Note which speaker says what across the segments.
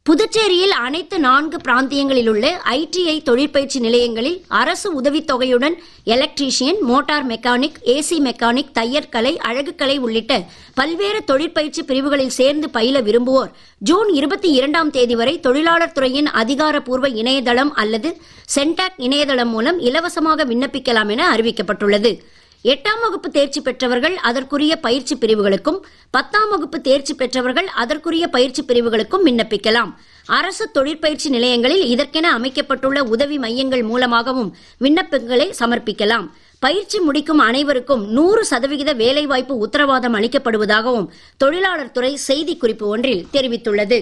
Speaker 1: புதுச்சேரியில் அனைத்து நான்கு பிராந்தியங்களில் உள்ள ஐடிஐ தொழிற்பயிற்சி நிலையங்களில் அரசு உதவித்தொகையுடன் electrician motor mechanic AC mechanic தையற்கலை அழகுக்கலை உள்ளிட்ட பல்வேறு தொழிற்பயிற்சி பிரிவுகளில் சேர்ந்து பயில விரும்புவோர் ஜூன் இருபத்தி இரண்டாம் தேதி வரை தொழிலாளர் துறையின் அதிகாரப்பூர்வ இணையதளம் அல்லது சென்டாக் இணையதளம் மூலம் இலவசமாக விண்ணப்பிக்கலாம் என அறிவிக்கப்பட்டுள்ளது எட்டாம் வகுப்பு தேர்ச்சி பெற்றவர்கள் அதற்குரிய பயிற்சி பிரிவுகளுக்கும் பத்தாம் வகுப்பு தேர்ச்சி பெற்றவர்கள் அதற்குரிய பயிற்சி பிரிவுகளுக்கும் விண்ணப்பிக்கலாம் அரசு தொழிற்பயிற்சி நிலையங்களில் இதற்கென அமைக்கப்பட்டுள்ள உதவி மையங்கள் மூலமாகவும் விண்ணப்பங்களை சமர்ப்பிக்கலாம் பயிற்சி முடிக்கும் அனைவருக்கும் நூறு சதவிகித வேலைவாய்ப்பு உத்தரவாதம் அளிக்கப்படுவதாகவும் தொழிலாளர் துறை செய்திக்குறிப்பு ஒன்றில் தெரிவித்துள்ளது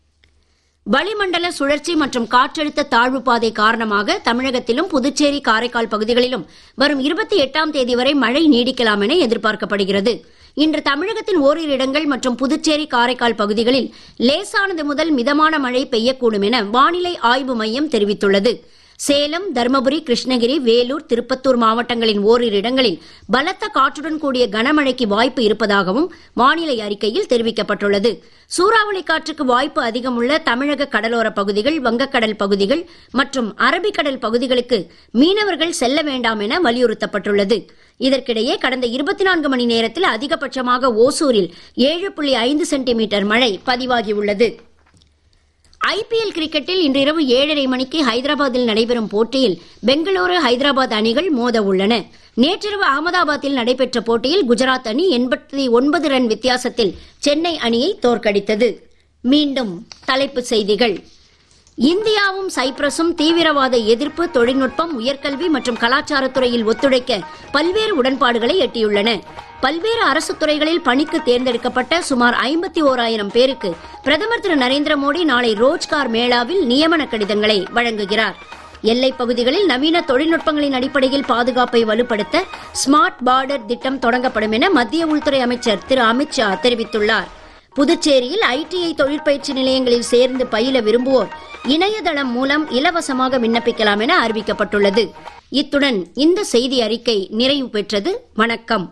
Speaker 1: வளிமண்டல சுழற்சி மற்றும் காற்றழுத்த தாழ்வு பாதை காரணமாக தமிழகத்திலும் புதுச்சேரி காரைக்கால் பகுதிகளிலும் வரும் இருபத்தி எட்டாம் தேதி வரை மழை நீடிக்கலாம் என எதிர்பார்க்கப்படுகிறது இன்று தமிழகத்தின் ஓரிரு இடங்கள் மற்றும் புதுச்சேரி காரைக்கால் பகுதிகளில் லேசானது முதல் மிதமான மழை பெய்யக்கூடும் என வானிலை ஆய்வு மையம் தெரிவித்துள்ளது சேலம் தருமபுரி கிருஷ்ணகிரி வேலூர் திருப்பத்தூர் மாவட்டங்களின் ஓரிரு இடங்களில் பலத்த காற்றுடன் கூடிய கனமழைக்கு வாய்ப்பு இருப்பதாகவும் வானிலை அறிக்கையில் தெரிவிக்கப்பட்டுள்ளது சூறாவளி காற்றுக்கு வாய்ப்பு அதிகமுள்ள தமிழக கடலோர பகுதிகள் வங்கக்கடல் பகுதிகள் மற்றும் அரபிக்கடல் பகுதிகளுக்கு மீனவர்கள் செல்ல வேண்டாம் என வலியுறுத்தப்பட்டுள்ளது இதற்கிடையே கடந்த இருபத்தி நான்கு மணி நேரத்தில் அதிகபட்சமாக ஓசூரில் ஏழு புள்ளி ஐந்து சென்டிமீட்டர் மழை பதிவாகியுள்ளது ஐபிஎல் கிரிக்கெட்டில் இன்று இரவு ஏழரை மணிக்கு ஹைதராபாத்தில் நடைபெறும் போட்டியில் பெங்களூரு ஹைதராபாத் அணிகள் மோத உள்ளன நேற்றிரவு அகமதாபாத்தில் நடைபெற்ற போட்டியில் குஜராத் அணி எண்பத்தி ஒன்பது ரன் வித்தியாசத்தில் சென்னை அணியை தோற்கடித்தது மீண்டும் தலைப்புச் செய்திகள் இந்தியாவும் சைப்ரஸும் தீவிரவாத எதிர்ப்பு தொழில்நுட்பம் உயர்கல்வி மற்றும் கலாச்சாரத்துறையில் ஒத்துழைக்க பல்வேறு உடன்பாடுகளை எட்டியுள்ளன பல்வேறு அரசு துறைகளில் பணிக்கு தேர்ந்தெடுக்கப்பட்ட சுமார் ஐம்பத்தி ஓராயிரம் பேருக்கு பிரதமர் திரு நரேந்திர மோடி நாளை ரோஜ்கார் மேளாவில் நியமன கடிதங்களை வழங்குகிறார் எல்லைப் பகுதிகளில் நவீன தொழில்நுட்பங்களின் அடிப்படையில் பாதுகாப்பை வலுப்படுத்த ஸ்மார்ட் பார்டர் திட்டம் தொடங்கப்படும் என மத்திய உள்துறை அமைச்சர் திரு அமித்ஷா தெரிவித்துள்ளார் புதுச்சேரியில் ஐடிஐ தொழிற்பயிற்சி நிலையங்களில் சேர்ந்து பயில விரும்புவோர் இணையதளம் மூலம் இலவசமாக விண்ணப்பிக்கலாம் என அறிவிக்கப்பட்டுள்ளது இத்துடன் இந்த செய்தி அறிக்கை நிறைவு பெற்றது வணக்கம்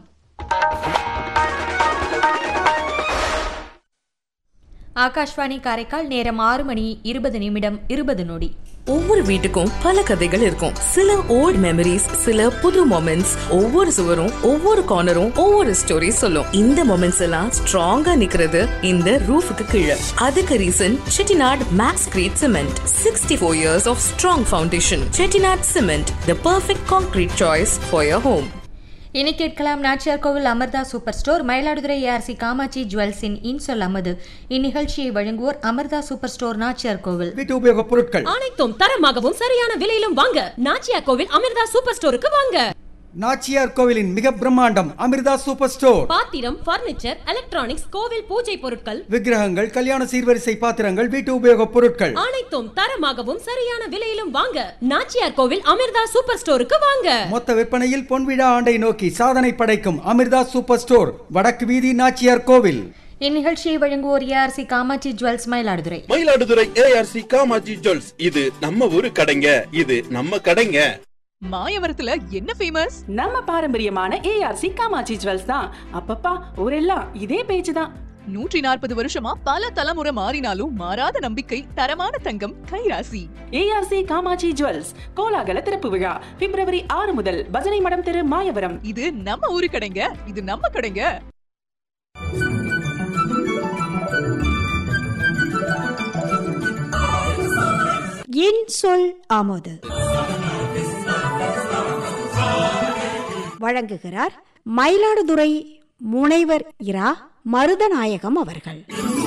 Speaker 2: ஆகாஷ்வாணி காரைக்கால் நேரம் ஆறு மணி இருபது நிமிடம் இருபது நொடி
Speaker 3: ஒவ்வொரு வீட்டுக்கும் பல கதைகள் இருக்கும் சில ஓல்ட் மெமரிஸ் சில புது மொமெண்ட்ஸ் ஒவ்வொரு சுவரும் ஒவ்வொரு கார்னரும் ஒவ்வொரு ஸ்டோரி சொல்லும் இந்த மொமெண்ட்ஸ் எல்லாம் ஸ்ட்ராங்கா நிக்கிறது இந்த ரூஃபுக்கு கீழே அதுக்கு reason Chettinad Maxcrete cement sixty four years of strong foundation Chettinad cement the perfect concrete choice for your home
Speaker 2: இனி கேட்கலாம் Nachiyar Koil Amirtha super store Mayiladuthurai ARC Kamatchi ஜுவல்ஸின் இன்சொல் அமது இந்நிகழ்ச்சியை வழங்குவோர் அமர்தா சூப்பர் ஸ்டோர் நாச்சியார் கோவில்
Speaker 4: வீட்டு உபயோகப் பொருட்கள்
Speaker 5: அனைத்தும் தரமாகவும் சரியான விலையிலும் வாங்க நாச்சியா கோவில் அமிர்தா சூப்பர் ஸ்டோருக்கு வாங்க
Speaker 4: நாச்சியார் கோவிலின் மிக பிரம்மாண்டம் அமிர்தா சூப்பர் ஸ்டோர்
Speaker 5: பாத்திரம் பர்னிச்சர் எலக்ட்ரானிக்ஸ் கோவில் பூஜை பொருட்கள்
Speaker 4: விக்கிரகங்கள் கல்யாண சீர்வரிசை பாத்திரங்கள் வீட்டு உபயோகப் பொருட்கள்
Speaker 5: அனைத்தும் தரமாகவும் சரியான விலையிலும் வாங்க நாச்சியார் கோவில் அமிர்தா சூப்பர் ஸ்டோருக்கு வாங்க
Speaker 4: மொத்த விற்பனையில் பொன்விழா ஆண்டை நோக்கி சாதனை படைக்கும் அமிர்தா சூப்பர் ஸ்டோர் வடக்கு வீதி நாச்சியார் கோவில்
Speaker 2: இந்நிகழ்ச்சியை வழங்குவோர் ARC Kamatchi jewels Mayiladuthurai
Speaker 6: Mayiladuthurai ARC Kamatchi jewels இது நம்ம ஊரு கடைங்க இது நம்ம கடைங்க
Speaker 7: மாயவரத்துல என்ன ஃபேமஸ்
Speaker 8: நம்ம பாரம்பரியமான ஏஆர்சி காமாட்சி ஜுவல்ஸ் தான் அப்பப்பா ஊரெல்லாம் இதே பேச்சு தான்
Speaker 7: நூற்றி நாற்பது வருஷமா பல தலைமுறை மாறினாலும் மாறாத நம்பிக்கை தரமான தங்கம் கைராசி
Speaker 8: ஏஆர்சி காமாட்சி ஜுவல்ஸ் கோலாகல திறப்பு விழா பிப்ரவரி ஆறு முதல் பஜனை மடம் தெரு மாயவரம்
Speaker 7: இது நம்ம ஊரு கடைங்க இது நம்ம கடைங்க
Speaker 9: என் சொல் ஆமோது வழங்குகிறார் மயிலாடுதுறை முனைவர் இரா மருதநாயகம் அவர்கள்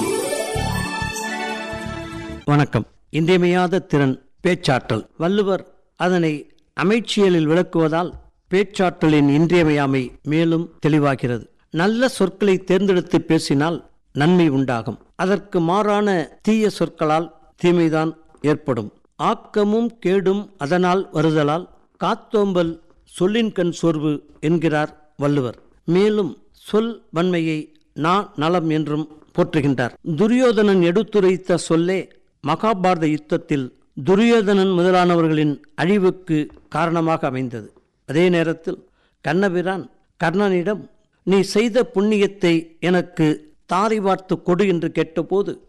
Speaker 10: வணக்கம் இன்றியமையாத திறன் பேச்சாற்றல் வள்ளுவர் அதனை அமைச்சியலில் விளக்குவதால் பேச்சாற்றலின் இன்றியமையாமை மேலும் தெளிவாகிறது நல்ல சொற்களை தேர்ந்தெடுத்து பேசினால் நன்மை உண்டாகும் அதற்கு மாறான தீய சொற்களால் தீமைதான் ஏற்படும் ஆக்கமும் கேடும் அதனால் வருதலால் காத்தோம்பல் சொல்லின் கண் சோர்வு என்கிறார் வள்ளுவர் மேலும் சொல் வன்மையை நா நலம் என்றும் போற்றுகின்றார் துரியோதனன் எடுத்துரைத்த சொல்லே மகாபாரத யுத்தத்தில் துரியோதனன் முதலானவர்களின் அழிவுக்கு காரணமாக அமைந்தது அதே நேரத்தில் கண்ணபிரான் கர்ணனிடம் நீ செய்த புண்ணியத்தை எனக்கு தாரை வார்த்து கொடு என்று கேட்டபோது